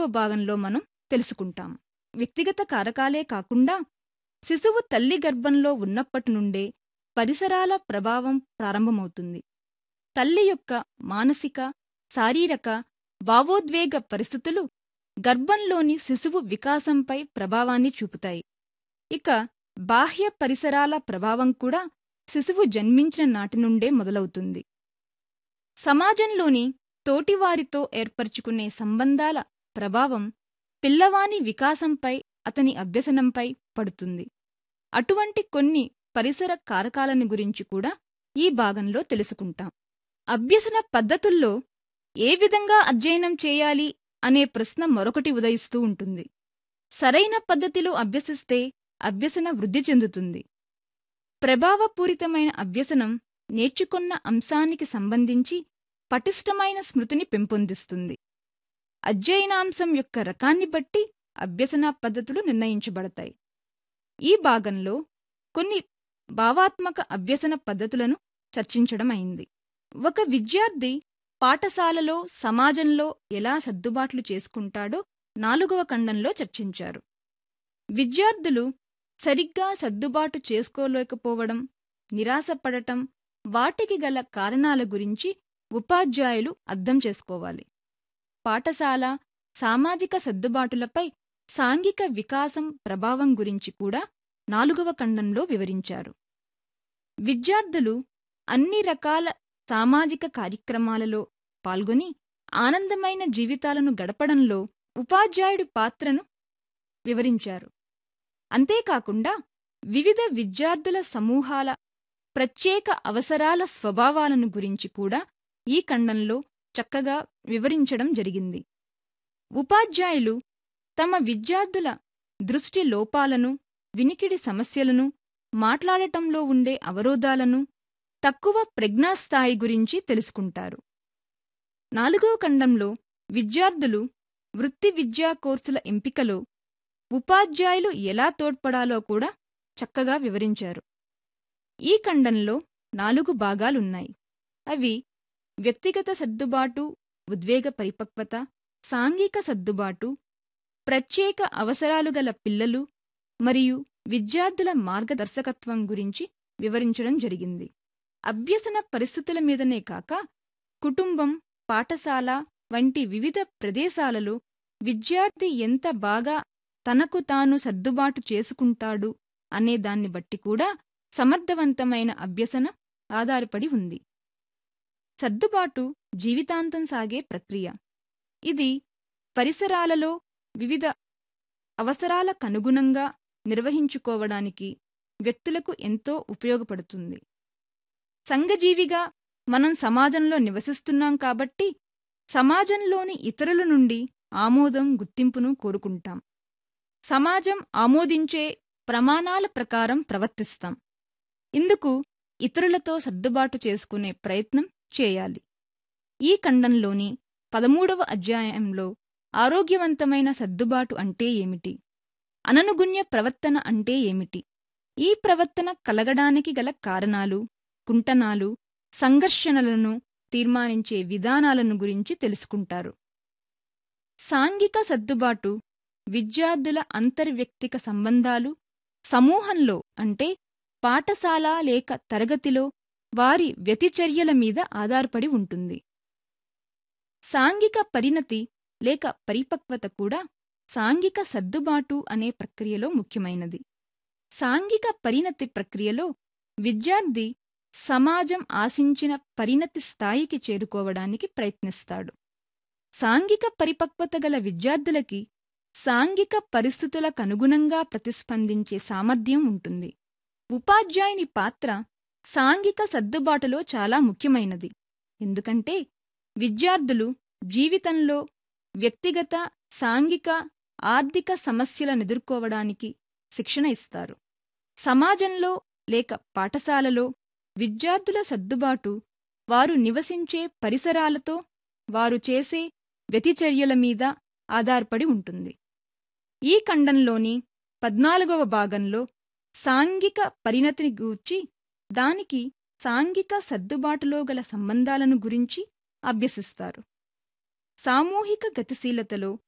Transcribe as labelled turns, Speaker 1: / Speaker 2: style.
Speaker 1: భాగంలో మనం తెలుసుకుంటాం వ్యక్తిగత కారకాలే కాకుండా శిశువు తల్లి గర్భంలో ఉన్నప్పటి నుండే పరిసరాల ప్రభావం ప్రారంభమవుతుంది తల్లి యొక్క మానసిక శారీరక భావోద్వేగ పరిస్థితులు గర్భంలోని శిశువు వికాసంపై ప్రభావాన్ని చూపుతాయి ఇక బాహ్య పరిసరాల ప్రభావం కూడా శిశువు జన్మించిన నాటి నుండే మొదలవుతుంది సమాజంలోని తోటివారితో ఏర్పరచుకునే సంబంధాల ప్రభావం పిల్లవాని వికాసంపై అతని అభ్యసనంపై పడుతుంది అటువంటి కొన్ని పరిసర కారకాలను గురించి కూడా ఈ భాగంలో తెలుసుకుంటాం అభ్యసన పద్ధతుల్లో ఏ విధంగా అధ్యయనం చేయాలి అనే ప్రశ్న మరొకటి ఉదయిస్తూ ఉంటుంది సరైన పద్ధతిలో అభ్యసిస్తే అభ్యసన వృద్ధి చెందుతుంది ప్రభావపూరితమైన అభ్యసనం నేర్చుకున్న అంశానికి సంబంధించి పటిష్టమైన స్మృతిని పెంపొందిస్తుంది అధ్యయనాంశం యొక్క రకాన్ని బట్టి అభ్యసన పద్ధతులు నిర్ణయించబడతాయి ఈ భాగంలో కొన్ని భావాత్మక అభ్యసన పద్ధతులను చర్చించడం అయింది ఒక విద్యార్థి పాఠశాలలో సమాజంలో ఎలా సర్దుబాట్లు చేసుకుంటాడో నాలుగవ ఖండంలో చర్చించారు విద్యార్థులు సరిగ్గా సర్దుబాటు చేసుకోలేకపోవడం నిరాశపడటం వాటికి గల కారణాల గురించి ఉపాధ్యాయులు అర్థం చేసుకోవాలి పాఠశాల సామాజిక సర్దుబాటులపై సాంఘిక వికాసం ప్రభావం గురించి కూడా నాలుగవ ఖండంలో వివరించారు విద్యార్థులు అన్ని రకాల సామాజిక కార్యక్రమాలలో పాల్గొని ఆనందమైన జీవితాలను గడపడంలో ఉపాధ్యాయుడి పాత్రను వివరించారు అంతేకాకుండా వివిధ విద్యార్థుల సమూహాల ప్రత్యేక అవసరాల స్వభావాలను గురించి కూడా ఈ ఖండంలో చక్కగా వివరించడం జరిగింది ఉపాధ్యాయులు తమ విద్యార్థుల దృష్టి లోపాలను వినికిడి సమస్యలను మాట్లాడటంలో ఉండే అవరోధాలను తక్కువ ప్రజ్ఞాస్థాయి గురించి తెలుసుకుంటారు నాలుగో ఖండంలో విద్యార్థులు వృత్తి విద్యా కోర్సుల ఎంపికలో ఉపాధ్యాయులు ఎలా తోడ్పడాలో కూడా చక్కగా వివరించారు ఈ ఖండంలో నాలుగు భాగాలున్నాయి అవి వ్యక్తిగత సర్దుబాటు ఉద్వేగ పరిపక్వత సాంఘిక సర్దుబాటు ప్రత్యేక అవసరాలు గల పిల్లలు మరియు విద్యార్థుల మార్గదర్శకత్వం గురించి వివరించడం జరిగింది అభ్యసన పరిస్థితుల మీదనే కాక కుటుంబం పాఠశాల వంటి వివిధ ప్రదేశాలలో విద్యార్థి ఎంత బాగా తనకు తాను సర్దుబాటు చేసుకుంటాడు అనే దాన్ని బట్టి కూడా సమర్థవంతమైన అభ్యసన ఆధారపడి ఉంది సర్దుబాటు జీవితాంతం సాగే ప్రక్రియ ఇది పరిసరాలలో వివిధ అవసరాలకనుగుణంగా నిర్వహించుకోవడానికి వ్యక్తులకు ఎంతో ఉపయోగపడుతుంది సంఘజీవిగా మనం సమాజంలో నివసిస్తున్నాం కాబట్టి సమాజంలోని ఇతరుల నుండి ఆమోదం గుర్తింపును కోరుకుంటాం సమాజం ఆమోదించే ప్రమాణాల ప్రకారం ప్రవర్తిస్తాం ఇందుకు ఇతరులతో సర్దుబాటు చేసుకునే ప్రయత్నం చేయాలి ఈ ఖండంలోని పదమూడవ అధ్యాయంలో ఆరోగ్యవంతమైన సర్దుబాటు అంటే ఏమిటి అననుగుణ్య ప్రవర్తన అంటే ఏమిటి ఈ ప్రవర్తన కలగడానికి గల కారణాలు కుంటనాలు సంఘర్షణలను తీర్మానించే విధానాలను గురించి తెలుసుకుంటారు సాంఘిక సర్దుబాటు విద్యార్థుల అంతర్వ్యక్తిక సంబంధాలు సమూహంలో అంటే పాఠశాల లేక తరగతిలో వారి వ్యతిచర్యల మీద ఆధారపడి ఉంటుంది సాంఘిక పరిణతి లేక పరిపక్వత కూడా సాంఘిక సర్దుబాటు అనే ప్రక్రియలో ముఖ్యమైనది సాంఘిక పరిణతి ప్రక్రియలో విద్యార్థి సమాజం ఆశించిన పరిణతి స్థాయికి చేరుకోవడానికి ప్రయత్నిస్తాడు సాంఘిక పరిపక్వత గల విద్యార్థులకి సాంఘిక పరిస్థితులకనుగుణంగా ప్రతిస్పందించే సామర్థ్యం ఉంటుంది ఉపాధ్యాయుని పాత్ర సాంఘిక సర్దుబాటులో చాలా ముఖ్యమైనది ఎందుకంటే విద్యార్థులు జీవితంలో వ్యక్తిగత సాంఘిక ఆర్థిక సమస్యలను ఎదుర్కోవడానికి శిక్షణ ఇస్తారు సమాజంలో లేక పాఠశాలలో విద్యార్థుల సర్దుబాటు వారు నివసించే పరిసరాలతో వారు చేసే వ్యతిచర్యల మీద ఆధారపడి ఉంటుంది ఈ ఖండంలోని పద్నాలుగవ భాగంలో సాంఘిక పరిణతిని గూర్చి దానికి సాంఘిక సర్దుబాటులో గల సంబంధాలను గురించి అభ్యసిస్తారు సామూహిక గతిశీలతలో